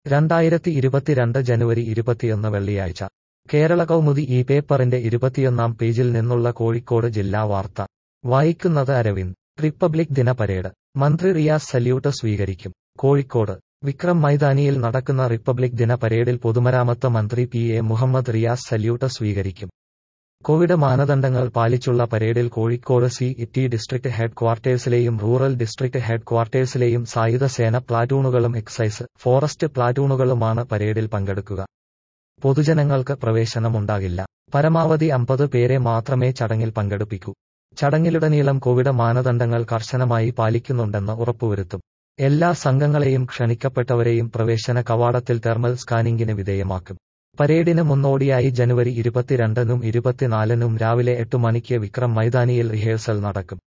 രണ്ടായിരത്തി ഇരുപത്തിരണ്ട് ജനുവരി ഇരുപത്തിയൊന്ന് വെള്ളിയാഴ്ച കേരള കൗമുദി ഈ പേപ്പറിന്റെ ഇരുപത്തിയൊന്നാം പേജിൽ നിന്നുള്ള കോഴിക്കോട് ജില്ലാ വാർത്ത വായിക്കുന്നത് അരവിന്ദ് റിപ്പബ്ലിക് ദിന പരേഡ് മന്ത്രി റിയാസ് സല്യൂട്ട് സ്വീകരിക്കും കോഴിക്കോട് വിക്രം മൈതാനിയിൽ നടക്കുന്ന റിപ്പബ്ലിക് ദിന പരേഡിൽ പൊതുമരാമത്ത് മന്ത്രി P A Muhammad Riyas salute സ്വീകരിക്കും കോവിഡ് മാനദണ്ഡങ്ങൾ പാലിച്ചുള്ള പരേഡിൽ Kozhikode C T district head ക്വാർട്ടേഴ്സിലെയും റൂറൽ ഡിസ്ട്രിക്ട് ഹെഡ് ക്വാർട്ടേഴ്സിലെയും സായുധ സേന പ്ലാറ്റൂണുകളും എക്സൈസ് ഫോറസ്റ്റ് പ്ലാറ്റൂണുകളുമാണ് പരേഡിൽ പങ്കെടുക്കുക പൊതുജനങ്ങൾക്ക് പ്രവേശനമുണ്ടാകില്ല പരമാവധി അമ്പത് പേരെ മാത്രമേ ചടങ്ങിൽ പങ്കെടുപ്പിക്കൂ ചടങ്ങിലുടനീളം കോവിഡ് മാനദണ്ഡങ്ങൾ കർശനമായി പാലിക്കുന്നുണ്ടെന്ന് ഉറപ്പുവരുത്തും എല്ലാ സംഘങ്ങളെയും ക്ഷണിക്കപ്പെട്ടവരെയും പ്രവേശന കവാടത്തിൽ തെർമൽ സ്കാനിംഗിന് വിധേയമാക്കും പരേഡിന് മുന്നോടിയായി ജനുവരി ഇരുപത്തിരണ്ടിനും ഇരുപത്തിനാലിനും രാവിലെ എട്ട് മണിക്ക് വിക്രം മൈതാനിയിൽ റിഹേഴ്സൽ നടക്കും